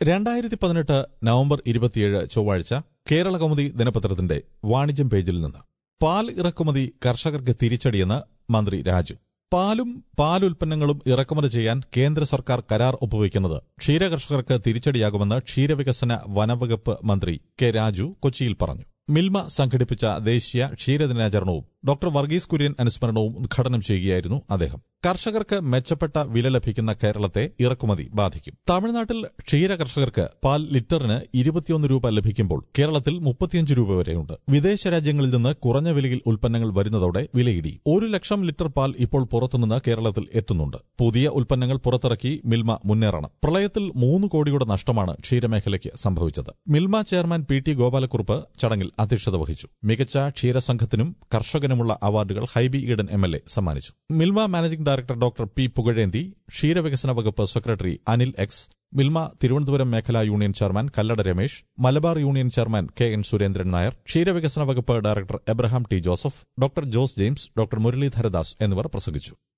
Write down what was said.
രണ്ടായിരത്തി പതിനെട്ട് നവംബർ ഇരുപത്തിയേഴ് ചൊവ്വാഴ്ച കേരള കൗമുദി ദിനപത്രത്തിന്റെ വാണിജ്യം പേജിൽ നിന്ന് പാൽ ഇറക്കുമതി കർഷകർക്ക് തിരിച്ചടിയെന്ന് മന്ത്രി രാജു പാലും പാലുൽപ്പന്നങ്ങളും ഇറക്കുമതി ചെയ്യാൻ കേന്ദ്ര സർക്കാർ കരാർ ഒപ്പുവയ്ക്കുന്നത് ക്ഷീരകർഷകർക്ക് തിരിച്ചടിയാകുമെന്ന് ക്ഷീരവികസന വനവകുപ്പ് മന്ത്രി കെ രാജു കൊച്ചിയിൽ പറഞ്ഞു മിൽമ സംഘടിപ്പിച്ച ദേശീയ ക്ഷീരദിനാചരണവും ഡോക്ടർ വർഗീസ് കുര്യൻ അനുസ്മരണവും ഉദ്ഘാടനം ചെയ്യുകയായിരുന്നു അദ്ദേഹം കർഷകർക്ക് മെച്ചപ്പെട്ട വില ലഭിക്കുന്ന കേരളത്തെ ഇറക്കുമതി ബാധിക്കും തമിഴ്നാട്ടിൽ ക്ഷീര കർഷകർക്ക് പാൽ ലിറ്ററിന് ഇരുപത്തിയൊന്ന് രൂപ ലഭിക്കുമ്പോൾ കേരളത്തിൽ മുപ്പത്തിയഞ്ച് രൂപ വരെയുണ്ട് വിദേശ രാജ്യങ്ങളിൽ നിന്ന് കുറഞ്ഞ വിലയിൽ ഉൽപ്പന്നങ്ങൾ വരുന്നതോടെ വിലയിടി ഒരു ലക്ഷം ലിറ്റർ പാൽ ഇപ്പോൾ പുറത്തുനിന്ന് കേരളത്തിൽ എത്തുന്നുണ്ട് പുതിയ ഉൽപ്പന്നങ്ങൾ പുറത്തിറക്കി മിൽമ മുന്നേറണം പ്രളയത്തിൽ മൂന്ന് കോടിയുടെ നഷ്ടമാണ് ക്ഷീരമേഖലയ്ക്ക് സംഭവിച്ചത് Milma chairman P T Gopalakurup ചടങ്ങിൽ അധ്യക്ഷത വഹിച്ചു മികച്ച ക്ഷീരസംഘത്തിനും കർഷകനുമുള്ള അവാർഡുകൾ Hibi Eden M L A സമ്മാനിച്ചു Milma managing director doctor P Pugazhenthi ക്ഷീരവികസന വകുപ്പ് സെക്രട്ടറി അനിൽ എക്സ് മിൽമ തിരുവനന്തപുരം മേഖലാ union chairman Kallada Ramesh Malabar union chairman K N Surendran Nair ക്ഷീരവികസന വകുപ്പ് director Abraham T Joseph doctor Jose James doctor Muralidharadas എന്നിവർ പ്രസംഗിച്ചു